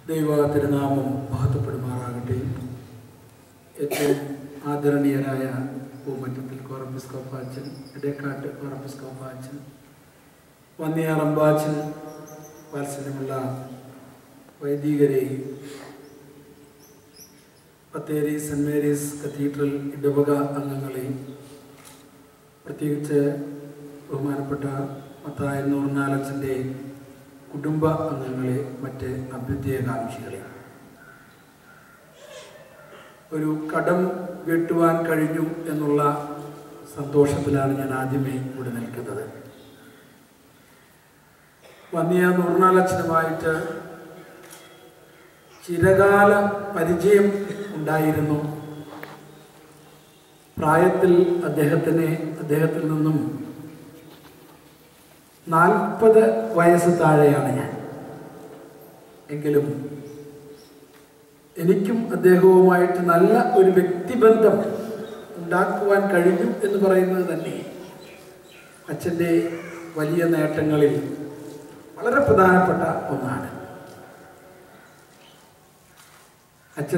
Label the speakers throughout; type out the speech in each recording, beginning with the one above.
Speaker 1: ദൈവ തിരുനാമം മഹത്വപ്പെടുമാറാകട്ടെ ഏറ്റവും ആദരണീയരായ പൂമറ്റത്തിൽ കോറപ്പിസ്കോപ്പാച്ചൻ ഇടേക്കാട്ട് കോറപ്പിസ്കോപ്പാച്ചൻ വന്നിയാറമ്പാച്ചൻ വാത്സല്യമുള്ള വൈദികരെ ബത്തേരി സെൻറ് മേരീസ് കത്തീഡ്രൽ ഇടവക അംഗങ്ങളെ പ്രത്യേകിച്ച് ബഹുമാനപ്പെട്ട മത്തായ നൂർനാലച്ചൻ്റെ കുടുംബ അംഗങ്ങളെ മറ്റ് അഭ്യുദയകാംക്ഷികളെ ഒരു കടം വെട്ടുവാൻ കഴിഞ്ഞു എന്നുള്ള സന്തോഷത്തിലാണ് ഞാൻ ആദ്യമേ ഇവിടെ നിൽക്കുന്നത് വന്നിയ നൂർനാലച്ചനുമായിട്ട് ചിരകാല പരിചയം ഉണ്ടായിരുന്നു പ്രായത്തിൽ അദ്ദേഹത്തിന് അദ്ദേഹത്തിൽ നിന്നും നാൽപ്പത് വയസ്സ് താഴെയാണ് ഞാൻ എങ്കിലും എനിക്കും അദ്ദേഹവുമായിട്ട് നല്ല ഒരു വ്യക്തിബന്ധം ഉണ്ടാക്കുവാൻ കഴിഞ്ഞു എന്ന് പറയുന്നത് തന്നെ അച്ഛൻ്റെ വലിയ നേട്ടങ്ങളിൽ വളരെ പ്രധാനപ്പെട്ട ഒന്നാണ് അച്ഛൻ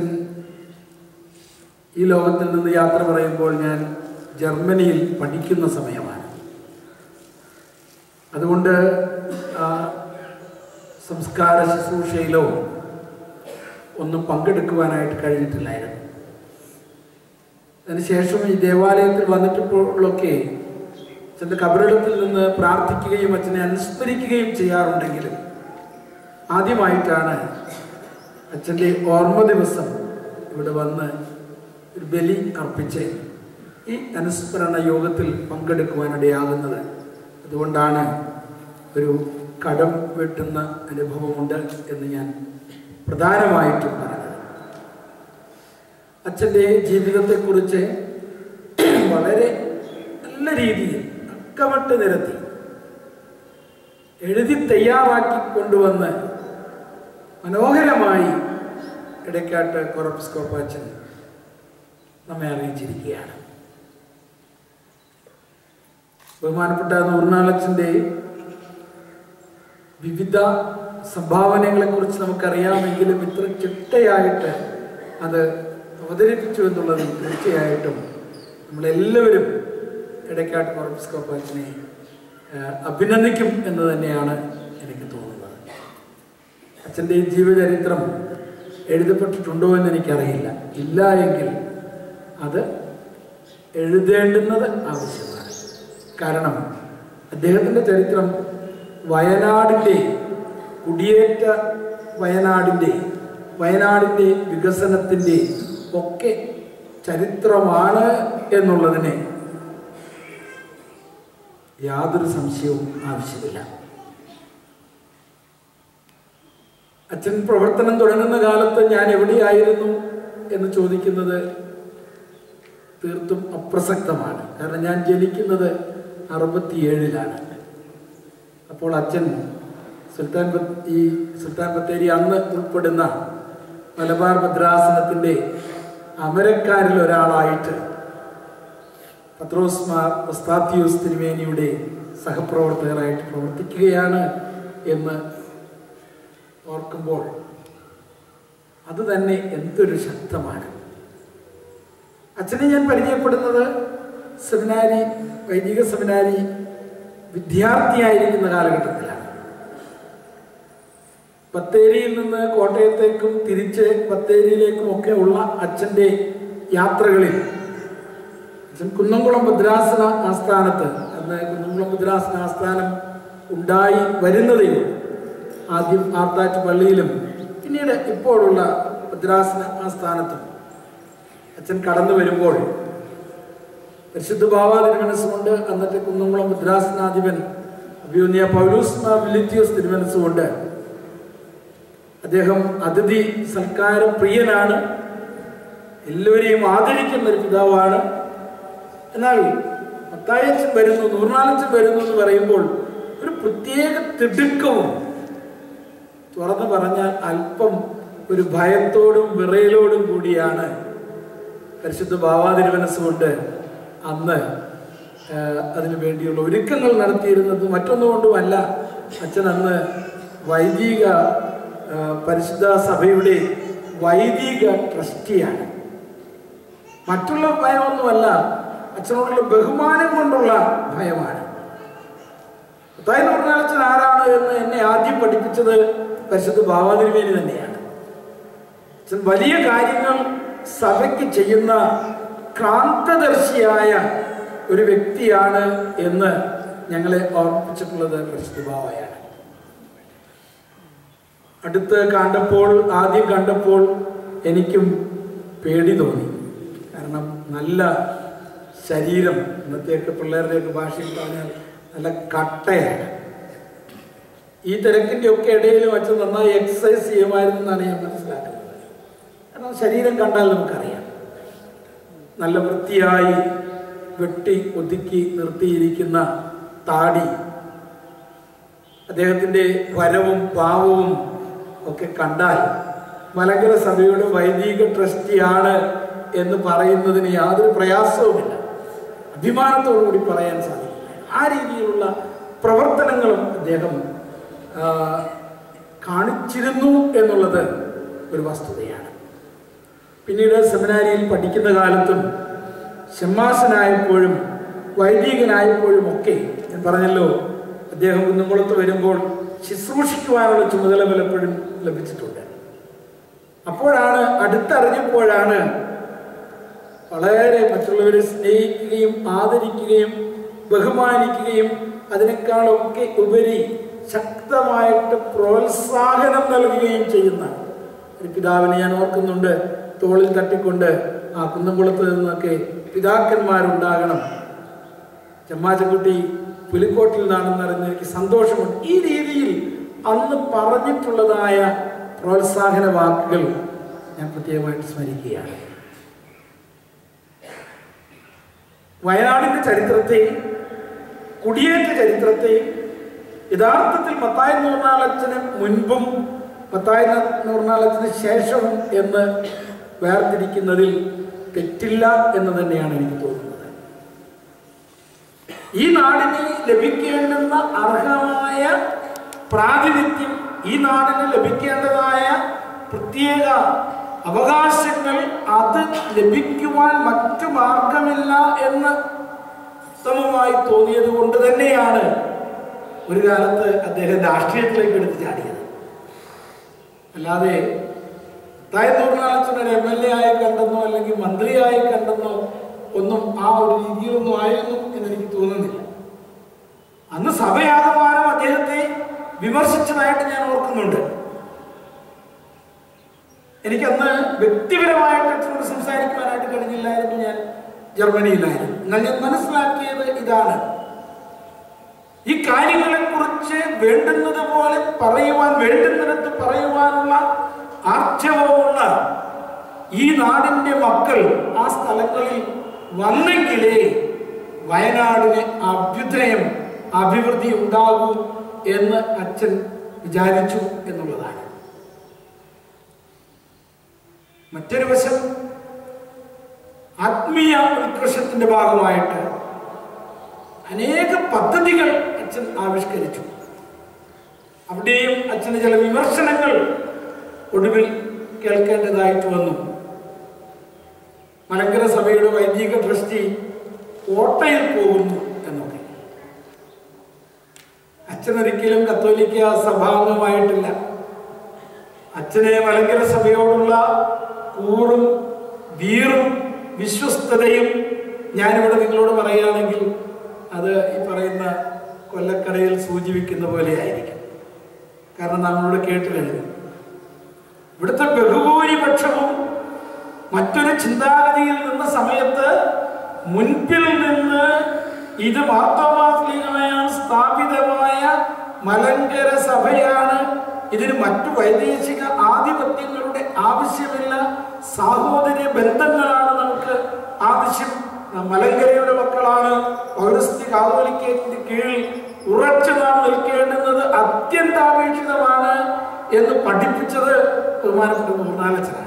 Speaker 1: ഈ ലോകത്തിൽ നിന്ന് യാത്ര പറയുമ്പോൾ ഞാൻ ജർമ്മനിയിൽ പഠിക്കുന്ന സമയമാണ് അതുകൊണ്ട് ആ സംസ്കാര ശുശ്രൂഷയിലോ ഒന്നും പങ്കെടുക്കുവാനായിട്ട് കഴിഞ്ഞിട്ടില്ലായിരുന്നു അതിനുശേഷം ഈ ദേവാലയത്തിൽ വന്നിട്ടപ്പോഴൊക്കെ അച്ഛൻ്റെ കബറിടത്തിൽ നിന്ന് പ്രാർത്ഥിക്കുകയും അച്ഛനെ അനുസ്മരിക്കുകയും ചെയ്യാറുണ്ടെങ്കിലും ആദ്യമായിട്ടാണ് അച്ഛൻ്റെ ഓർമ്മ ദിവസം ഇവിടെ വന്ന് ഒരു ബലി അർപ്പിച്ച് ഈ അനുസ്മരണ യോഗത്തിൽ പങ്കെടുക്കുവാനിടയാകുന്നത് അതുകൊണ്ടാണ് ഒരു കടം വെട്ടുന്ന അനുഭവമുണ്ട് എന്ന് ഞാൻ പ്രധാനമായിട്ടും പറഞ്ഞത് അച്ഛൻ്റെ ജീവിതത്തെക്കുറിച്ച് വളരെ നല്ല രീതിയിൽ അക്കമട്ട് നിരത്തി എഴുതി തയ്യാറാക്കി കൊണ്ടുവന്ന് മനോഹരമായി ഇടയ്ക്കാട്ട് കൊറപ്സ്കോപ്പാച്ചൻ നമ്മെ അറിയിച്ചിരിക്കുകയാണ് ബഹുമാനപ്പെട്ട നൂർനാളച്ചൻ്റെ വിവിധ സംഭാവനകളെക്കുറിച്ച് നമുക്കറിയാമെങ്കിലും ഇത്ര ചിട്ടയായിട്ട് അത് അവതരിപ്പിച്ചു എന്നുള്ളത് തീർച്ചയായിട്ടും നമ്മളെല്ലാവരും ഇടയ്ക്കാട്ട് കൊറപ്സ്കോപ്പാച്ചനെ അഭിനന്ദിക്കും എന്ന് തന്നെയാണ് എനിക്ക് തോന്നുന്നത് അച്ഛൻ്റെ ജീവചരിത്രം എഴുതപ്പെട്ടിട്ടുണ്ടോ എന്ന് എനിക്കറിയില്ല ഇല്ല എങ്കിൽ അത് എഴുതേണ്ടുന്നത് ആവശ്യമാണ് കാരണം അദ്ദേഹത്തിൻ്റെ ചരിത്രം വയനാടിൻ്റെ കുടിയേറ്റ വയനാടിൻ്റെ വയനാടിൻ്റെ വികസനത്തിൻ്റെ ഒക്കെ ചരിത്രമാണ് എന്നുള്ളതിന് യാതൊരു സംശയവും ആവശ്യമില്ല അച്ഛൻ പ്രവർത്തനം തുടങ്ങുന്ന കാലത്ത് ഞാൻ എവിടെയായിരുന്നു എന്ന് ചോദിക്കുന്നത് തീർത്തും അപ്രസക്തമാണ് കാരണം ഞാൻ ജനിക്കുന്നത് അറുപത്തിയേഴിലാണ് അപ്പോൾ അച്ഛൻ സുൽത്താൻ ഈ സുൽത്താൻ ബത്തേരി അന്ന് ഉൾപ്പെടുന്ന മലബാർ ഭദ്രാസനത്തിൻ്റെ അമരക്കാരിൽ ഒരാളായിട്ട് പത്രോസ് മാർ ഒസ്താത്യൂസ് തിരുമേനിയുടെ സഹപ്രവർത്തകരായിട്ട് പ്രവർത്തിക്കുകയാണ് എന്ന് ഓർക്കുമ്പോൾ അത് തന്നെ എന്തൊരു ശക്തമാണ് അച്ഛനെ ഞാൻ പരിചയപ്പെടുന്നത് സെമിനാരി വൈദിക സെമിനാരി വിദ്യാർത്ഥിയായിരിക്കുന്ന കാലഘട്ടത്തിലാണ് ബത്തേരിയിൽ നിന്ന് കോട്ടയത്തേക്കും തിരിച്ച് ബത്തേരിയിലേക്കും ഒക്കെ ഉള്ള അച്ഛൻ്റെ യാത്രകളിൽ അച്ഛൻ കുന്നംകുളം ഭദ്രാസന ആസ്ഥാനത്ത് അന്ന് കുന്നംകുളം ഭദ്രാസന ആസ്ഥാനം ഉണ്ടായി വരുന്നതേ ആദ്യം ആർത്താറ്റ് പള്ളിയിലും പിന്നീട് ഇപ്പോഴുള്ള ഭദ്രാസന ആസ്ഥാനത്തും അച്ഛൻ കടന്നു വരുമ്പോൾ പരിശുദ്ധ ബാബ തിരുമനസ്സുകൊണ്ട് അന്നത്തെ കുന്നംകുളം ഭദ്രാസനാധിപൻ അഭിയോന്യ പൗലൂസ് മാർ വിലിത്യോസ് തിരുമനസ്സുകൊണ്ട് അദ്ദേഹം അതിഥി സൽക്കാര പ്രിയനാണ് എല്ലാവരെയും ആദരിക്കുന്ന ഒരു പിതാവാണ് എന്നാൽ മത്തായച്ചൻ വരുന്നു നൂർനാലച്ചൻ വരുന്നു എന്ന് പറയുമ്പോൾ ഒരു പ്രത്യേക തിടുക്കവും തുറന്നു പറഞ്ഞാൽ അല്പം ഒരു ഭയത്തോടും വിറയലോടും കൂടിയാണ് പരിശുദ്ധ ഭാവാതിരുമനസ്സുകൊണ്ട് അന്ന് അതിനു വേണ്ടിയുള്ള ഒരുക്കങ്ങൾ നടത്തിയിരുന്നത് മറ്റൊന്നുകൊണ്ടുമല്ല അച്ഛൻ അന്ന് വൈദിക ആ, പരിശുദ്ധ സഭയുടെ വൈദിക ട്രസ്റ്റിയാണ് മറ്റുള്ള ഭയമൊന്നുമല്ല അച്ഛനോടുള്ള ബഹുമാനം കൊണ്ടുള്ള ഭയമാണ് മുത്തായി അച്ഛൻ ആരാണ് എന്ന് എന്നെ ആദ്യം പഠിപ്പിച്ചത് പരിശുദ്ധ ഭാവാതിരുമേനി തന്നെയാണ് അച്ഛൻ വലിയ കാര്യങ്ങൾ സഭയ്ക്ക് ചെയ്യുന്ന ക്രാന്തദർശിയായ ഒരു വ്യക്തിയാണ് എന്ന് ഞങ്ങളെ ഓർമ്മിപ്പിച്ചിട്ടുള്ളത് പരിശുദ്ധ ഭാവയാണ് അടുത്ത് കണ്ടപ്പോൾ ആദ്യം കണ്ടപ്പോൾ എനിക്കും പേടി തോന്നി കാരണം നല്ല ശരീരം ഇന്നത്തെയൊക്കെ പിള്ളേരുടെയൊക്കെ ഭാഷയിൽ പറഞ്ഞാൽ നല്ല കട്ടയാണ് ഈ തിരക്കിൻ്റെ ഒക്കെ ഇടയിൽ വെച്ച് നന്നായി എക്സസൈസ് ചെയ്യുമായിരുന്നു എന്നാണ് ഞാൻ മനസ്സിലാക്കുന്നത് കാരണം ശരീരം കണ്ടാൽ നമുക്കറിയാം നല്ല വൃത്തിയായി വെട്ടി ഒതുക്കി നിർത്തിയിരിക്കുന്ന താടി അദ്ദേഹത്തിൻ്റെ വരവും ഭാവവും ഒക്കെ കണ്ടാൽ മലങ്കര സഭയുടെ വൈദിക ട്രസ്റ്റിയാണ് എന്ന് പറയുന്നതിന് യാതൊരു പ്രയാസവുമില്ല അഭിമാനത്തോടു കൂടി പറയാൻ സാധിക്കും ആ രീതിയിലുള്ള പ്രവർത്തനങ്ങളും അദ്ദേഹം ആ, കാണിച്ചിരുന്നു എന്നുള്ളത് ഒരു വസ്തുതയാണ് പിന്നീട് സെമിനാരിയിൽ പഠിക്കുന്ന കാലത്തും ഷമ്മാസനായപ്പോഴും വൈദികനായപ്പോഴും ഒക്കെ ഞാൻ പറഞ്ഞല്ലോ അദ്ദേഹം കുന്നുംകുളത്ത് വരുമ്പോൾ ശുശ്രൂഷിക്കുവാനുള്ള ചുമതല പലപ്പോഴും ലഭിച്ചിട്ടുണ്ട് അപ്പോഴാണ് അടുത്തറിഞ്ഞപ്പോഴാണ് വളരെ മറ്റുള്ളവരെ സ്നേഹിക്കുകയും ആദരിക്കുകയും ബഹുമാനിക്കുകയും അതിനേക്കാളൊക്കെ ഉപരി ശക്തമായിട്ട് പ്രോത്സാഹനം നൽകുകയും ചെയ്യുന്ന ഒരു പിതാവിനെ ഞാൻ ഓർക്കുന്നുണ്ട് തോളിൽ തട്ടിക്കൊണ്ട് ആ കുന്നംകുളത്ത് നിന്നൊക്കെ പിതാക്കന്മാരുണ്ടാകണം ചെമ്മാച്ചക്കുട്ടി പുലിക്കോട്ടിൽ നിന്നാണെന്ന് അറിഞ്ഞ എനിക്ക് സന്തോഷമുണ്ട് ഈ രീതിയിൽ അന്ന് പറഞ്ഞിട്ടുള്ളതായ പ്രോത്സാഹന വാക്കുകൾ ഞാൻ പ്രത്യേകമായിട്ട് സ്മരിക്കുകയാണ് വയനാടിന്റെ ചരിത്രത്തെ കുടിയേറ്റ ചരിത്രത്തെ യഥാർത്ഥത്തിൽ മത്തായ നൂർനാളച്ചന് മുൻപും മത്തായ നൂർനാളച്ചന് ശേഷവും എന്ന് വേർതിരിക്കുന്നതിൽ തെറ്റില്ല എന്ന് തന്നെയാണ് എനിക്ക് തോന്നുന്നത് ഈ നാടിന് ലഭിക്കേണ്ടുന്ന അർഹമായ പ്രാതിനിധ്യം ഈ നാടിന് ലഭിക്കേണ്ടതായ പ്രത്യേക അവകാശങ്ങൾ അത് ലഭിക്കുവാൻ മറ്റു മാർഗമില്ല എന്ന് ഉത്തമമായി തോന്നിയത് കൊണ്ട് തന്നെയാണ് ഒരു കാലത്ത് അദ്ദേഹം രാഷ്ട്രീയത്തിലേക്ക് എടുത്ത് ചാടിയത് അല്ലാതെ തായത്തൂർനാളച്ചൻ ഒരു എം എൽ എ ആയി കണ്ടെന്നോ അല്ലെങ്കിൽ മന്ത്രിയായി കണ്ടെന്നോ ഒന്നും ആ ഒരു രീതിയിലൊന്നും ആയിരുന്നു എന്ന് എനിക്ക് തോന്നുന്നില്ല അന്ന് സഭയാകമാനം അദ്ദേഹത്തെ വിമർശിച്ചതായിട്ട് ഞാൻ ഓർക്കുന്നുണ്ട് എനിക്കന്ന് വ്യക്തിപരമായിട്ട് അച്ഛനോട് സംസാരിക്കുവാനായിട്ട് കഴിഞ്ഞില്ലായിരുന്നു ഞാൻ ജർമ്മനിയിലായിരുന്നു എന്നാൽ ഞാൻ മനസ്സിലാക്കിയത് ഇതാണ് ഈ കാര്യങ്ങളെ കുറിച്ച് വേണ്ടുന്നത് പോലെ പറയുവാൻ വേണ്ടുന്നിടത്ത് പറയുവാനുള്ള ആർജവമുള്ള ഈ നാടിന്റെ മക്കൾ ആ സ്ഥലങ്ങളിൽ വന്നെങ്കിലേ വയനാടിന് അഭ്യുദയം അഭിവൃദ്ധി ഉണ്ടാകൂ എന്ന് അച്ഛൻ വിചാരിച്ചു എന്നുള്ളതാണ് മറ്റൊരു വശം ആത്മീയ ഉത്കർഷത്തിന്റെ ഭാഗമായിട്ട് അനേക പദ്ധതികൾ അച്ഛൻ ആവിഷ്കരിച്ചു അവിടെയും അച്ഛന് ചില വിമർശനങ്ങൾ ഒടുവിൽ കേൾക്കേണ്ടതായിട്ട് വന്നു മലങ്കര സഭയുടെ വൈദിക ട്രസ്റ്റി കോട്ടയിൽ പോകുന്നു എന്നൊക്കെ അച്ഛനൊരിക്കലും കത്തോലിക്ക സഭാംഗമായിട്ടില്ല അച്ഛനെ മലങ്കര സഭയോടുള്ള കൂറും വീറും വിശ്വസ്തതയും ഞാനിവിടെ നിങ്ങളോട് പറയുകയാണെങ്കിൽ അത് ഈ പറയുന്ന കൊല്ലക്കടയിൽ സൂചിപ്പിക്കുന്ന പോലെ ആയിരിക്കും കാരണം നമ്മളിവിടെ കേട്ട് കഴിഞ്ഞു ഇവിടുത്തെ ബഹുഭൂരിപക്ഷവും മറ്റൊരു ചിന്താഗതിയിൽ നിന്ന സമയത്ത് മുൻപിൽ നിന്ന് ഇത് മാർത്തോമാസ്ലികമായാണ് സ്ഥാപിതമായ മലങ്കര സഭയാണ് ഇതിന് മറ്റു വൈദേശിക ആധിപത്യങ്ങളുടെ ആവശ്യമില്ല സാഹോദര്യ ബന്ധങ്ങളാണ് നമുക്ക് ആവശ്യം നാം മലങ്കരയുടെ മക്കളാണ് പൗരസ്ത്യ കാതോലിക്കത്തിന്റെ കീഴിൽ ഉറച്ചു നാം നിൽക്കേണ്ടുന്നത് അത്യന്താപേക്ഷിതമാണ് എന്ന് പഠിപ്പിച്ചത് ബഹുമാനപ്പെട്ട മൂന്നാലച്ചനാണ്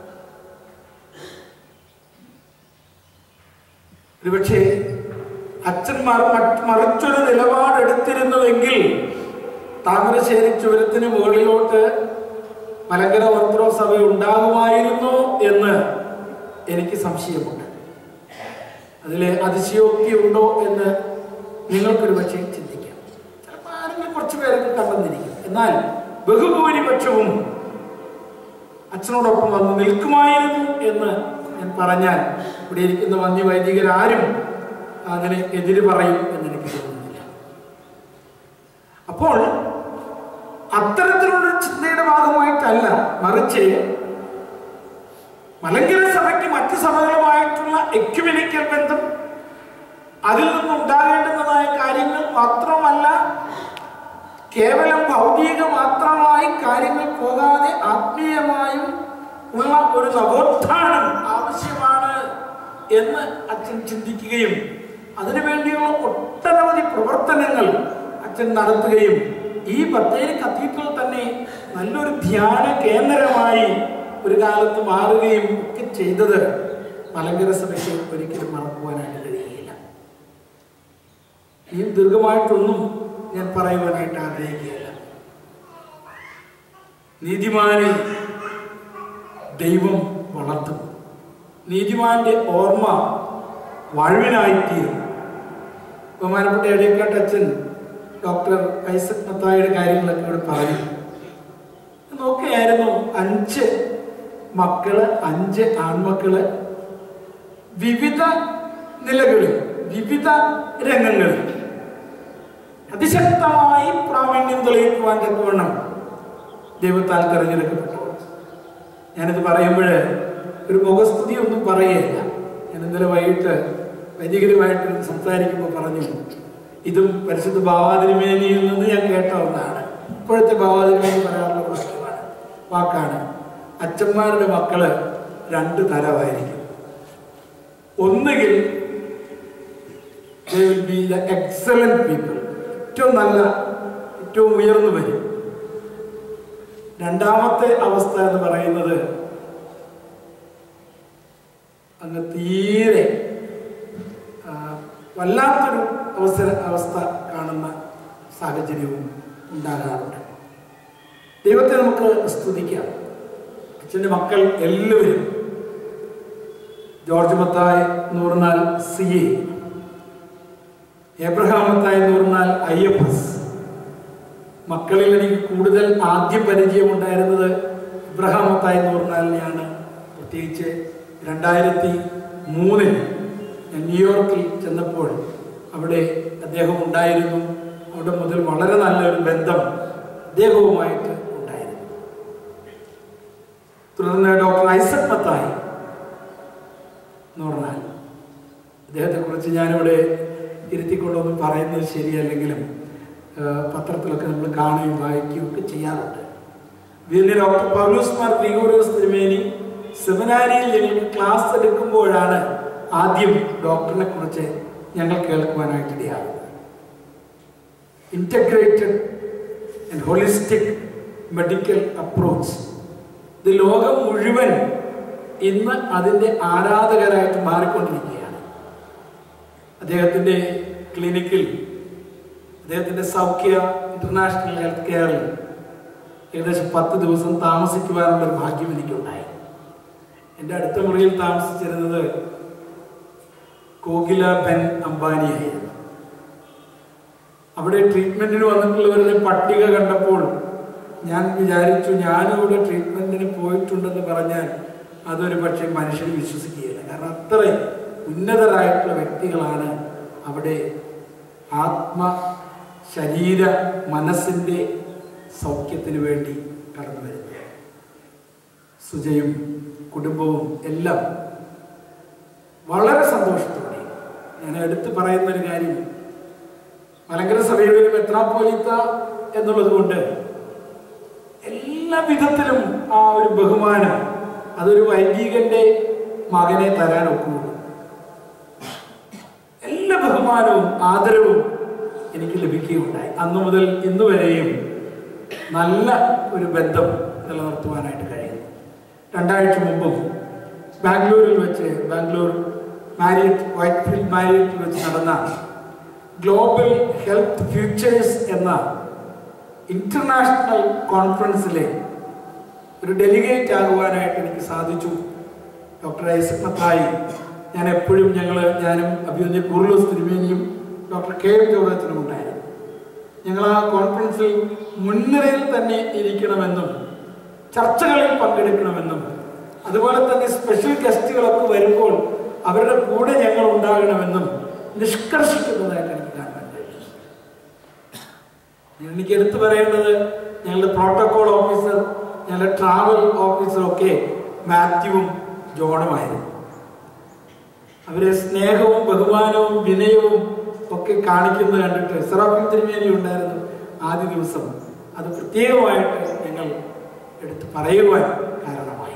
Speaker 1: ഒരുപക്ഷെ അച്ഛന്മാർ മറ്റ് മറിച്ചൊരു നിലപാടെടുത്തിരുന്നുവെങ്കിൽ താമരശ്ശേരി ചുരത്തിന് മുകളിലോട്ട് മലങ്കര ഓർത്തഡോക്സ് സഭ ഉണ്ടാകുമായിരുന്നോ എന്ന് എനിക്ക് സംശയമുണ്ട് അതിൽ അതിശയോക്തി ഉണ്ടോ എന്ന് നിങ്ങൾക്കൊരു പക്ഷേ ചിന്തിക്കാം ചിലപ്പോൾ ആരെങ്കിലും കുറച്ച് പേരൊക്കെ കണ്ടെന്നിരിക്കും എന്നാൽ ബഹുഭൂരിപക്ഷവും അച്ഛനോടൊപ്പം വന്ന് നിൽക്കുമായിരുന്നു എന്ന് ഞാൻ പറഞ്ഞാൽ ഇവിടെ ഇരിക്കുന്ന വന്യ വൈദികരാരും അങ്ങനെ എതിര് പറയും എന്ന് എനിക്ക് തോന്നുന്നില്ല അപ്പോൾ അത്തരത്തിലുള്ള ചിന്തയുടെ ഭാഗമായിട്ടല്ല മറിച്ച് മലങ്കര സഭയ്ക്ക് മറ്റ് സഭകളുമായിട്ടുള്ള എക്യുമെനിക്കൽ ബന്ധം അതിൽ നിന്നുണ്ടാകേണ്ടുന്നതായ കാര്യങ്ങൾ മാത്രമല്ല കേവലം ഭൗതിക മാത്രമായി കാര്യങ്ങൾ പോകാതെ ആത്മീയമായും ഉള്ള ഒരു നവോത്ഥാനം ആവശ്യമാണ് എന്ന് അച്ഛൻ ചിന്തിക്കുകയും അതിനുവേണ്ടിയുള്ള ഒട്ടനവധി പ്രവർത്തനങ്ങൾ അച്ഛൻ നടത്തുകയും ഈ ബത്തേരി കത്തീഡ്രൽ തന്നെ നല്ലൊരു ധ്യാന കേന്ദ്രമായി ഒരു കാലത്ത് മാറുകയും ഒക്കെ ചെയ്തത് മലങ്കര സഭയ്ക്ക് ഒരിക്കലും മറക്കുവാനായിട്ട് കഴിയുകയില്ല ഈ ദീർഘമായിട്ടൊന്നും ഞാൻ പറയുവാനായിട്ട് ആഗ്രഹിക്കുകയില്ല നീതിമാനെ ദൈവം വളർത്തും നീതിമാന്റെ ഓർമ്മ വാഴ്വിനായിത്തീരും ബഹുമാനപ്പെട്ട എടിയക്കാട്ട് അച്ഛൻ ഡോക്ടർ ഐസക് മത്തായുടെ കാര്യങ്ങളൊക്കെ ഇവിടെ പറഞ്ഞു നോക്കുകയായിരുന്നു അഞ്ച് മക്കള് അഞ്ച് ആൺമക്കള് വിവിധ നിലകളിൽ വിവിധ രംഗങ്ങളിൽ അതിശക്തമായി പ്രാവീണ്യം തെളിയിക്കുവാൻ തക്കവണ്ണം ദൈവത്താൽ തെരഞ്ഞെടുക്കപ്പെട്ടു ഞാനിത് പറയുമ്പോൾ ഒരു മുഖസ്തുതി ഒന്നും പറയുകയില്ല ഞാൻ ഇന്നലെ വൈകിട്ട് വൈദികരുമായിട്ട് സംസാരിക്കുമ്പോൾ പറഞ്ഞു ഇതും പരിശുദ്ധ ഭാവാതിരുമേനിയിൽ നിന്ന് ഞാൻ കേട്ട ഒന്നാണ് ഇപ്പോഴത്തെ ഭാവാതിരുമേനി പറയാനുള്ള വാക്യമാണ് വാക്കാണ് അച്ഛന്മാരുടെ മക്കള് രണ്ട് തരമായിരിക്കും ഒന്നുകിൽ they will be the excellent people ഏറ്റവും നല്ല ഏറ്റവും ഉയർന്നു വരും രണ്ടാമത്തെ അവസ്ഥ എന്ന് പറയുന്നത് അങ്ങ് തീരെ ആ, വല്ലാത്തൊരു അവസര അവസ്ഥ കാണുന്ന സാഹചര്യവും ഉണ്ടാകാറുണ്ട് ദൈവത്തെ നമുക്ക് സ്തുതിക്കാം അച്ഛൻ്റെ മക്കൾ എല്ലാവരും ജോർജ് മത്തായി എന്ന് പറഞ്ഞാൽ സി എ എബ്രഹാം മത്തായി എന്ന് പറഞ്ഞാൽ ഐ എഫ് എസ് മക്കളിൽ എനിക്ക് കൂടുതൽ ആദ്യം പരിചയമുണ്ടായിരുന്നത് ഇബ്രഹാം മത്തായി എന്ന് പറഞ്ഞാലിനെയാണ് പ്രത്യേകിച്ച് രണ്ടായിരത്തി മൂന്നിൽ ഞാൻ ന്യൂയോർക്കിൽ ചെന്നപ്പോൾ അവിടെ അദ്ദേഹം ഉണ്ടായിരുന്നു അവിടെ മുതൽ വളരെ നല്ലൊരു ബന്ധം അദ്ദേഹവുമായിട്ട് ഉണ്ടായിരുന്നു തുടർന്ന് ഡോക്ടർ ഐസക് മത്തായി എന്ന് പറഞ്ഞാൽ അദ്ദേഹത്തെക്കുറിച്ച് ഞാനിവിടെ ഇരുത്തിക്കൊണ്ടൊന്നും പറയുന്നത് ശരിയല്ലെങ്കിലും ആ, പത്രത്തിലൊക്കെ നമ്മൾ കാണുകയും വായിക്കുകയും ഒക്കെ ചെയ്യാറുണ്ട് ഇതിന് ഡോക്ടർ പൗലൂസ് മാർ ഗ്രിഗോറിയസ് തിരുമേനി സെമിനാരിയിൽ ഞങ്ങൾക്ക് ക്ലാസ് എടുക്കുമ്പോഴാണ് ആദ്യം ഡോക്ടറിനെ കുറിച്ച് ഞങ്ങൾ കേൾക്കുവാനായിട്ട് ഇടയാകുന്നത് integrated and holistic medical approach ഇത് ലോകം മുഴുവൻ ഇന്ന് അതിൻ്റെ ആരാധകരായിട്ട് മാറിക്കൊണ്ടിരിക്കുകയാണ് അദ്ദേഹത്തിൻ്റെ ക്ലിനിക്കിൽ അദ്ദേഹത്തിൻ്റെ സൗഖ്യ ഇന്റർനാഷണൽ ഹെൽത്ത് കെയറിൽ ഏകദേശം പത്ത് ദിവസം താമസിക്കുവാനുള്ള ഒരു ഭാഗ്യം എനിക്കുണ്ടായി എൻ്റെ അടുത്ത മുറിയിൽ താമസിച്ചിരുന്നത് കോകില ബെൻ അംബാനിയായിരുന്നു അവിടെ ട്രീറ്റ്മെന്റിന് വന്നിട്ടുള്ളവരുടെ പട്ടിക കണ്ടപ്പോൾ ഞാൻ വിചാരിച്ചു ഞാനും ഇവിടെ ട്രീറ്റ്മെന്റിന് പോയിട്ടുണ്ടെന്ന് പറഞ്ഞാൽ അതൊരു പക്ഷേ മനുഷ്യർ വിശ്വസിക്കുകയില്ല കാരണം അത്രയും ഉന്നതരായിട്ടുള്ള വ്യക്തികളാണ് അവിടെ ആത്മ ശരീര മനസ്സിൻ്റെ സൗഖ്യത്തിന് വേണ്ടി കടന്നു വരുന്നത് സുജയും കുടുംബവും എല്ലാം വളരെ സന്തോഷത്തോടെ ഞാൻ എടുത്തു പറയുന്ന ഒരു കാര്യം മലങ്കര സഭയുടെ ഒരു മെത്രാപ്പോലിത്ത എന്നുള്ളത് കൊണ്ട് എല്ലാ വിധത്തിലും ആ ഒരു ബഹുമാനം അതൊരു വൈദികന്റെ മകനെ തരാൻ ഒക്കുള്ളൂ എല്ലാ ബഹുമാനവും ആദരവും എനിക്ക് ലഭിക്കുകയുണ്ടായി അന്നു മുതൽ ഇന്ന് വരെയും നല്ല ഒരു ബന്ധം നിലനിർത്തുവാനായിട്ട് കഴിയുന്നു രണ്ടാഴ്ച മുമ്പും ബാംഗ്ലൂരിൽ വെച്ച് ബാംഗ്ലൂർ മാരിയറ്റ് വൈറ്റ്ഫീൽഡ് മാരിയറ്റിൽ വെച്ച് നടന്ന ഗ്ലോബൽ ഹെൽത്ത് ഫ്യൂച്ചേഴ്സ് എന്ന ഇന്റർനാഷണൽ കോൺഫറൻസിലെ ഒരു ഡെലിഗേറ്റ് ആകുവാനായിട്ട് എനിക്ക് സാധിച്ചു ഡോക്ടർ ഐസക് മത്തായി ഞാൻ എപ്പോഴും ഞങ്ങൾ ഞാനും അഭിനന്ദ കുർലോസ് തിരുമേനിയും ഡോക്ടർ കെ എം ജോറത്തിനും ഉണ്ടായിരുന്നു ഞങ്ങൾ ആ കോൺഫറൻസിൽ മുൻനിരയിൽ തന്നെ ഇരിക്കണമെന്നും ചർച്ചകളിൽ പങ്കെടുക്കണമെന്നും അതുപോലെ തന്നെ സ്പെഷ്യൽ ഗസ്റ്റുകളൊക്കെ വരുമ്പോൾ അവരുടെ കൂടെ ഞങ്ങൾ ഉണ്ടാകണമെന്നും നിഷ്കർഷിക്കുന്നതായിട്ട് എനിക്ക് കാണാൻ കഴിയും എനിക്ക് എടുത്തു പറയേണ്ടത് ഞങ്ങളുടെ പ്രോട്ടോകോൾ ഓഫീസർ ഞങ്ങളുടെ ട്രാവൽ ഓഫീസർ ഒക്കെ മാത്യുവും ജോണുമായിരുന്നു അവരെ സ്നേഹവും ബഹുമാനവും വിനയവും ഒക്കെ കാണിക്കുന്നത് കണ്ടിട്ട് സെറാഫിൻ തിരുമേനി ഉണ്ടായിരുന്നു ആദ്യ ദിവസം അത് പ്രത്യേകമായിട്ട് ഞങ്ങൾ എടുത്ത് പറയുവാൻ കാരണമായി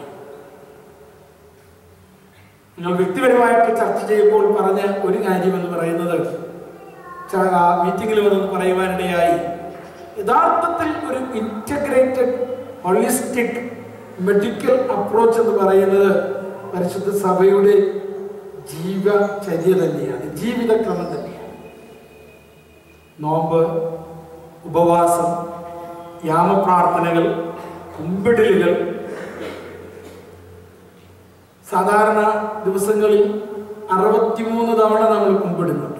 Speaker 1: നിങ്ങൾ വ്യക്തിപരമായിട്ട് ചർച്ച ചെയ്യുമ്പോൾ പറഞ്ഞ ഒരു കാര്യം എന്ന് പറയുന്നത് ച- ആ മീറ്റിംഗിൽ വന്നെന്ന് പറയുവാനിടയായി യഥാർത്ഥത്തിൽ ഒരു ഇന്റഗ്രേറ്റഡ് ഹോളിസ്റ്റിക് മെഡിക്കൽ അപ്രോച്ച് എന്ന് പറയുന്നത് പരിശുദ്ധ സഭയുടെ ജീവചര്യ തന്നെയാണ് ജീവിതക്രമം തന്നെയാണ് നോമ്പ് ഉപവാസം യാമപ്രാർത്ഥനകൾ കുമ്പിടലുകൾ സാധാരണ ദിവസങ്ങളിൽ അറുപത്തിമൂന്ന് തവണ നമ്മൾ കുമ്പിടുന്നുണ്ട്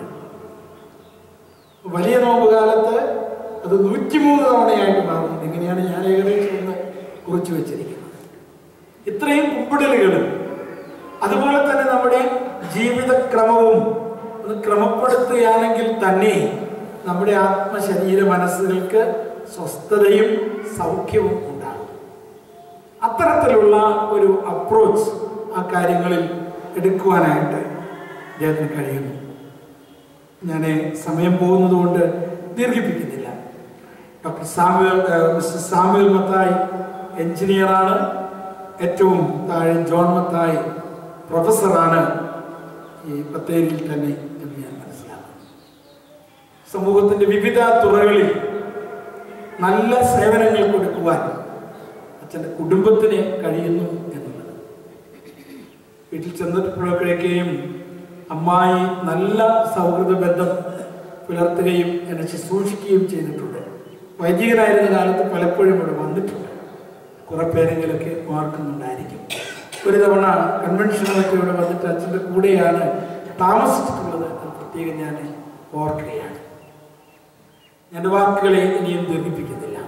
Speaker 1: വലിയ നോമ്പ് കാലത്ത് അത് നൂറ്റിമൂന്ന് തവണയായിട്ട് മാറുന്നുണ്ട് ഇങ്ങനെയാണ് ഞാൻ ഏകദേശം ഒന്ന് കുറിച്ചു വെച്ചിരിക്കുന്നത് ഇത്രയും കുമ്പിടലുകളും അതുപോലെ തന്നെ നമ്മുടെ ജീവിതക്രമവും ഒന്ന് ക്രമപ്പെടുത്തുകയാണെങ്കിൽ തന്നെ നമ്മുടെ ആത്മശരീര മനസ്സുകൾക്ക് സ്വസ്ഥതയും സൗഖ്യവും ഉണ്ടാകും അത്തരത്തിലുള്ള ഒരു അപ്രോച്ച് ആ കാര്യങ്ങളിൽ എടുക്കുവാനായിട്ട് അദ്ദേഹത്തിന് കഴിയുന്നു ഞാൻ സമയം പോകുന്നത് കൊണ്ട് ദീർഘിപ്പിക്കുന്നില്ല ഡോക്ടർ സാമുവൽ ഏഹ്, മിസ്റ്റർ സാമുവൽ മത്തായി എഞ്ചിനീയറാണ് ഏറ്റവും താഴെ ജോൺ മത്തായി പ്രൊഫസറാണ് ഈ ബത്തേരിയിൽ തന്നെ എന്ന് ഞാൻ മനസ്സിലാക്കുന്നു സമൂഹത്തിന്റെ വിവിധ തുറകളിൽ നല്ല സേവനങ്ങൾ കൊടുക്കുവാൻ അച്ഛൻ്റെ കുടുംബത്തിന് കഴിയുന്നു എന്നുള്ളത് വീട്ടിൽ ചെന്നപ്പോഴൊക്കെയും അമ്മായി നല്ല സൗഹൃദ ബന്ധം പുലർത്തുകയും എന്നെ ശുശ്രൂഷിക്കുകയും ചെയ്തിട്ടുണ്ട് വൈദികനായിരുന്ന കാലത്ത് പലപ്പോഴും ഇവിടെ വന്നിട്ടുണ്ട് കുറെ പേരെങ്കിലൊക്കെ ഓർക്കുന്നുണ്ടായിരിക്കും ഒരു തവണ കൺവെൻഷനൊക്കെ ഇവിടെ വന്നിട്ട് അച്ഛൻ്റെ കൂടെയാണ് താമസിച്ചിട്ടുള്ളത് അത് പ്രത്യേകം ഞാൻ ഓർക്കുകയാണ് ഞാൻ വാക്കുകളെ ഇനിയും ദീർഘിപ്പിക്കുന്നില്ല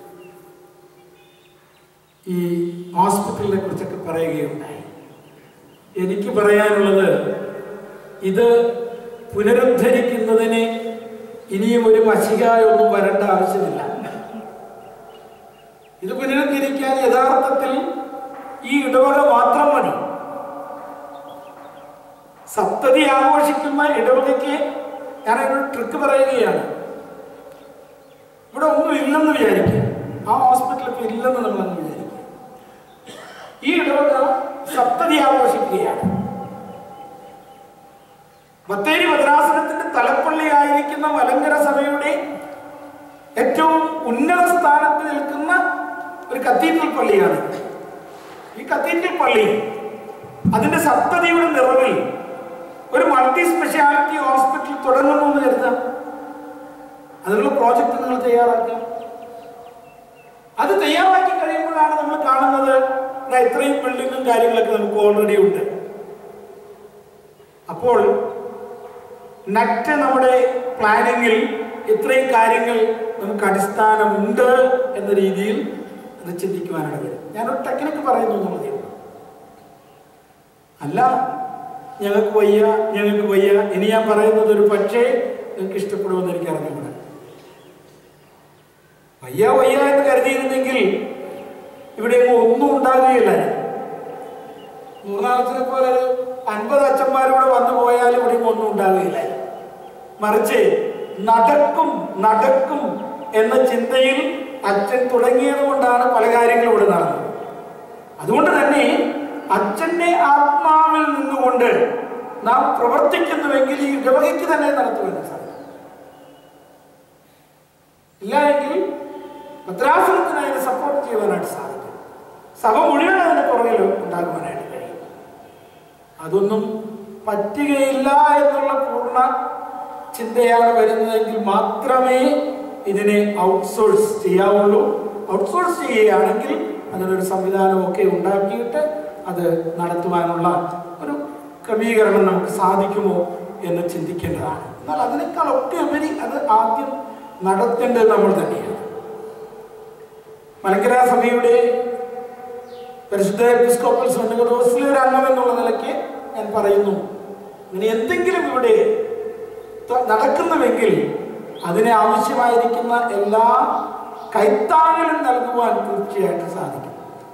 Speaker 1: ഈ ഹോസ്പിറ്റലിനെ കുറിച്ചൊക്കെ പറയുകയുണ്ടായി എനിക്ക് പറയാനുള്ളത് ഇത് പുനരുദ്ധരിക്കുന്നതിന് ഇനിയും ഒരു മഷികായൊന്നും വരേണ്ട ആവശ്യമില്ല ഇത് പുനരുദ്ധരിക്കാൻ യഥാർത്ഥത്തിൽ ഈ ഇടവക മാത്രം മതി സപ്തതി ആഘോഷിക്കുന്ന ഇടവകയ്ക്ക് ഞാൻ ഒരു ട്രിക്ക് പറയുകയാണ് ഇവിടെ ഒന്നും ഇല്ലെന്ന് വിചാരിക്കുക ആ ഹോസ്പിറ്റലിൽ ഇപ്പൊ ഇല്ലെന്ന് നമ്മളങ്ങ് വിചാരിക്കുക ഈ ഇടവക സപ്തതി ആഘോഷിക്കുകയാണ് ബത്തേരി ഭദ്രാസനത്തിന്റെ തലപ്പള്ളിയായിരിക്കുന്ന മലങ്കര സഭയുടെ ഏറ്റവും ഉന്നത സ്ഥാനത്ത് നിൽക്കുന്ന ഒരു കത്തീഡ്രൽ പള്ളിയാണ് ഈ കത്തീഡ്രൽ പള്ളി അതിന്റെ സപ്തതിയുടെ നിറവിൽ ഒരു മൾട്ടി സ്പെഷ്യാലിറ്റി ഹോസ്പിറ്റൽ തുടങ്ങുന്നു എന്ന് കരുതാം അതിനുള്ള പ്രോജക്റ്റ് നിങ്ങൾ തയ്യാറാക്കുക അത് തയ്യാറാക്കി കഴിയുമ്പോഴാണ് നമ്മൾ കാണുന്നത് ദാ ഇത്രയും ബിൽഡിങ്ങും കാര്യങ്ങളൊക്കെ നമുക്ക് ഓൾറെഡി ഉണ്ട് അപ്പോൾ നറ്റ് നമ്മുടെ പ്ലാനിങ്ങിൽ ഇത്രയും കാര്യങ്ങൾ നമുക്ക് അടിസ്ഥാനമുണ്ട് എന്ന രീതിയിൽ അത് ചിന്തിക്കുവാനാണ് വരും ഞാനൊരു ടെക്നിക്ക് പറയുന്നു എന്നുള്ളതേ ഉള്ളൂ അല്ല ഞങ്ങൾക്ക് വയ്യ ഞങ്ങൾക്ക് വയ്യ ഇനി ഞാൻ പറയുന്നത് ഒരു പക്ഷേ നിങ്ങൾക്ക് ഇഷ്ടപ്പെടുമെന്ന് എനിക്ക് അറിഞ്ഞുകൂടാ വയ്യ വയ്യ എന്ന് കരുതിയിരുന്നെങ്കിൽ ഇവിടെ എങ്ങും ഒന്നും ഉണ്ടാകുകയില്ല നൂറാമത്തിനെ പോലെ ഒരു അൻപത് അച്ഛന്മാരൂടെ വന്നു പോയാലും ഇവിടെ എങ്ങും ഒന്നും ഉണ്ടാകുകയില്ല മറിച്ച് നടക്കും നടക്കും എന്ന ചിന്തയിൽ അച്ഛൻ തുടങ്ങിയത് കൊണ്ടാണ് പല കാര്യങ്ങളും ഇവിടെ നടന്നത് അതുകൊണ്ട് തന്നെ അച്ഛന്റെ ആത്മാവിൽ നിന്നുകൊണ്ട് നാം പ്രവർത്തിക്കുന്നുവെങ്കിൽ ഈ ഇടവകയ്ക്ക് തന്നെ നടത്തുവാൻ സാധിക്കും ഇല്ല എങ്കിൽ ഭദ്രാസനത്തിന് അതിനെ സപ്പോർട്ട് ചെയ്യുവാനായിട്ട് സാധിക്കും സഭ മുഴുവൻ അതിന്റെ പുറകിൽ ഉണ്ടാകുവാനായിട്ട് കഴിയും അതൊന്നും പറ്റുകയില്ല എന്നുള്ള പൂർണ്ണ ചിന്തയാണ് വരുന്നതെങ്കിൽ മാത്രമേ ഇതിനെ ഔട്ട്സോഴ്സ് ചെയ്യാവുള്ളൂ ഔട്ട്സോഴ്സ് ചെയ്യുകയാണെങ്കിൽ അതിനൊരു സംവിധാനമൊക്കെ ഉണ്ടാക്കിയിട്ട് അത് നടത്തുവാനുള്ള ഒരു ക്രമീകരണം നമുക്ക് സാധിക്കുമോ എന്ന് ചിന്തിക്കേണ്ടതാണ് എന്നാൽ അതിനേക്കാളൊക്കെ ഉപരി അത് ആദ്യം നടത്തേണ്ടത് നമ്മൾ തന്നെയാണ് മലങ്കര സഭയുടെ പരിശുദ്ധ എപ്പിസ്കോപ്പൽ സന്നദ്ധോസിലെ ഒരു അംഗം എന്നുള്ള നിലയ്ക്ക് ഞാൻ പറയുന്നു ഇങ്ങനെ എന്തെങ്കിലും ഇവിടെ ത- നടക്കുന്നുവെങ്കിൽ അതിന് ആവശ്യമായിരിക്കുന്ന എല്ലാ കൈത്താങ്ങലും നൽകുവാൻ തീർച്ചയായിട്ടും സാധിക്കും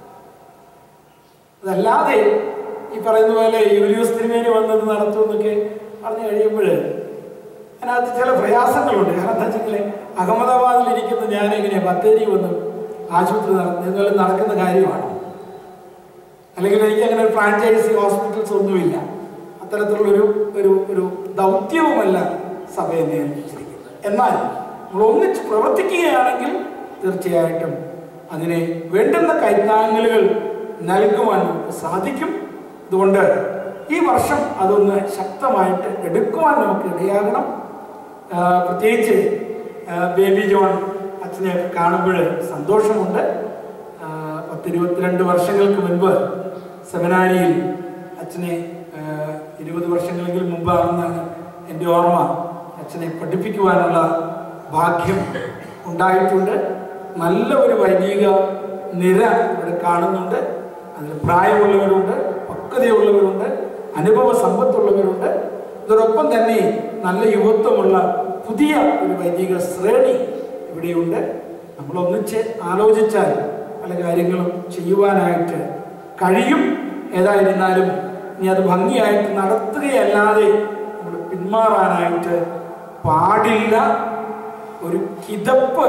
Speaker 1: അതല്ലാതെ ഈ പറയുന്ന പോലെ യൂലിയോസ് തിരുമേനി വന്നത് നടത്തുമെന്നൊക്കെ പറഞ്ഞു കഴിയുമ്പോൾ അതിനകത്ത് ചില പ്രയാസങ്ങളുണ്ട് കാരണം എന്താ വെച്ചെങ്കിൽ അഹമ്മദാബാദിൽ ഇരിക്കുന്ന ഞാൻ എങ്ങനെയാ ബത്തേരി വന്ന് ആശുപത്രി നടത്തുന്നത് നടക്കുന്ന കാര്യമാണ് അല്ലെങ്കിൽ എനിക്ക് അങ്ങനെ ഒരു ഫ്രാഞ്ചൈസി ഹോസ്പിറ്റൽസ് ഒന്നുമില്ല അത്തരത്തിലുള്ളൊരു ഒരു ഒരു ദൗത്യവുമല്ല സഭയെ നിയന്ത്രിച്ചിരിക്കുന്നത് എന്നാൽ നമ്മൾ ഒന്നിച്ച് പ്രവർത്തിക്കുകയാണെങ്കിൽ തീർച്ചയായിട്ടും അതിനെ വേണ്ടുന്ന കൈത്താങ്ങലുകൾ നൽകുവാൻ നമുക്ക് സാധിക്കും അതുകൊണ്ട് ഈ വർഷം അതൊന്ന് ശക്തമായിട്ട് എടുക്കുവാൻ നമുക്ക് ഇടയാകണം ആ, പ്രത്യേകിച്ച് ആ, ബേബി ജോൺ അച്ഛനെ കാണുമ്പോൾ സന്തോഷമുണ്ട് ആ, പത്തിരുപത്തിരണ്ട് വർഷങ്ങൾക്ക് മുൻപ് സെമിനാരിയിൽ അച്ഛനെ ആ, ഇരുപത് വർഷങ്ങളെങ്കിലും മുമ്പാണെന്നാണ് എൻ്റെ ഓർമ്മ അച്ഛനെ പഠിപ്പിക്കുവാനുള്ള ഭാഗ്യം ഉണ്ടായിട്ടുണ്ട് നല്ല ഒരു വൈദിക നിര ഇവിടെ കാണുന്നുണ്ട് അതിൽ പ്രായമുള്ളവരുണ്ട് പക്വതയുള്ളവരുണ്ട് അനുഭവ സമ്പത്തുള്ളവരുണ്ട് ഇതോടൊപ്പം തന്നെ നല്ല യുവത്വമുള്ള പുതിയ ഒരു വൈദിക ശ്രേണി ഇവിടെയുണ്ട് നമ്മൾ ഒന്നിച്ച് ആലോചിച്ചാൽ പല കാര്യങ്ങളും ചെയ്യുവാനായിട്ട് കഴിയും ഏതായിരുന്നാലും ഇനി അത് ഭംഗിയായിട്ട് നടത്തുകയല്ലാതെ നമ്മൾ പിന്മാറാനായിട്ട് പാടില്ല ഒരു കിതപ്പ്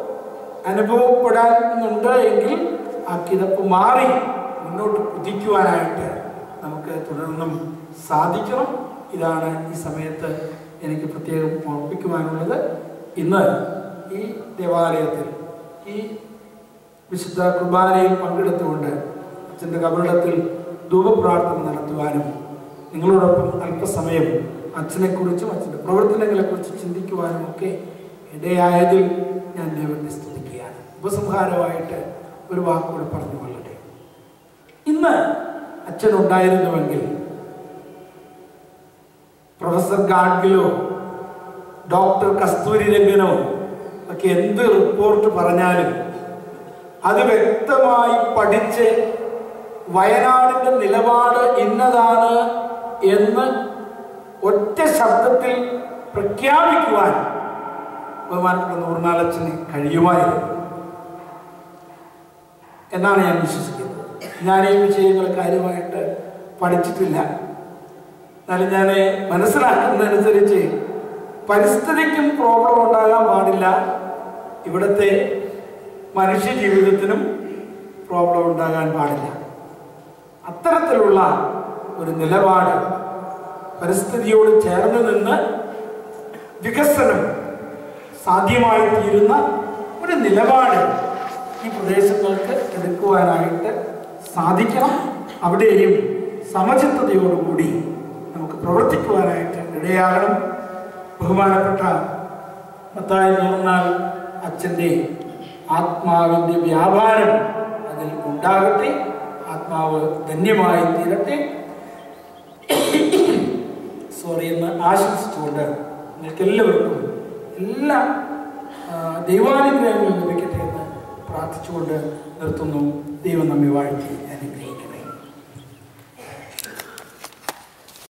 Speaker 1: അനുഭവപ്പെടാനുണ്ട് എങ്കിൽ ആ കിതപ്പ് മാറി മുന്നോട്ട് കുതിക്കുവാനായിട്ട് നമുക്ക് തുടർന്നും സാധിക്കണം ഇതാണ് ഈ സമയത്ത് എനിക്ക് പ്രത്യേകം ഓർപ്പിക്കുവാനുള്ളത് ഇന്ന് ഈ ദേവാലയത്തിൽ ഈ വിശുദ്ധ കുർബാനയിൽ പങ്കെടുത്തുകൊണ്ട് അച്ഛൻ്റെ കബറിടത്തിൽ ധൂപപ്രാർത്ഥന നടത്തുവാനും നിങ്ങളോടൊപ്പം അല്പസമയം അച്ഛനെക്കുറിച്ചും അച്ഛൻ്റെ പ്രവർത്തനങ്ങളെക്കുറിച്ച് ചിന്തിക്കുവാനും ഒക്കെ ഇടയായതിൽ ഞാൻ ദൈവത്തെ സ്തുതിക്കുകയാണ് ഉപസംഹാരമായിട്ട് ഒരു വാക്കുകൂടെ പറഞ്ഞു കൊള്ളട്ടെ ഇന്ന് അച്ഛൻ ഉണ്ടായിരുന്നുവെങ്കിൽ പ്രൊഫസർ ഗാഡ്ഗിലോ ഡോക്ടർ കസ്തൂരി രംഗനോ ഒക്കെ എന്ത് റിപ്പോർട്ട് പറഞ്ഞാലും അത് വ്യക്തമായി പഠിച്ച് വയനാടിന്റെ നിലപാട് ഇന്നതാണ് എന്ന് ഒറ്റ ശബ്ദത്തിൽ പ്രഖ്യാപിക്കുവാൻ ബഹുമാനപ്പെട്ട നൂർനാലച്ചന് കഴിയുമായിരുന്നു എന്നാണ് ഞാൻ വിശ്വസിക്കുന്നത് ഞാൻ ഈ വിഷയങ്ങൾ കാര്യമായിട്ട് പഠിച്ചിട്ടില്ല എന്നാലും ഞാൻ മനസ്സിലാക്കുന്നതനുസരിച്ച് പരിസ്ഥിതിക്കും പ്രോബ്ലം ഉണ്ടാകാൻ പാടില്ല ഇവിടുത്തെ മനുഷ്യ ജീവിതത്തിനും പ്രോബ്ലം ഉണ്ടാകാൻ പാടില്ല അത്തരത്തിലുള്ള ഒരു നിലപാട് പരിസ്ഥിതിയോട് ചേർന്ന് നിന്ന് വികസനം സാധ്യമായി തീരുന്ന ഒരു നിലപാട് ഈ പ്രദേശങ്ങൾക്ക് എടുക്കുവാനായിട്ട് സാധിക്കണം അവിടെയും സമചിത്തതയോടുകൂടി നമുക്ക് പ്രവർത്തിക്കുവാനായിട്ട് ഇടയാകണം ബഹുമാനപ്പെട്ട മത്തായി തോന്നാൽ അച്ഛൻ്റെ ആത്മാവിൻ്റെ വ്യാപാരം അതിൽ ഉണ്ടാകട്ടെ ആത്മാവ് ധന്യമായി തീരട്ടെ സോറി എന്ന് ആശംസിച്ചുകൊണ്ട് നിങ്ങൾക്ക് എല്ലാവർക്കും എല്ലാ ആ, ദൈവാനുഗ്രഹങ്ങളും ലഭിക്കട്ടെ എന്ന് പ്രാർത്ഥിച്ചുകൊണ്ട് നിർത്തുന്നു ദൈവം നമ്മെ വാഴ്ത്തി അനുഗ്രഹിക്കട്ടെ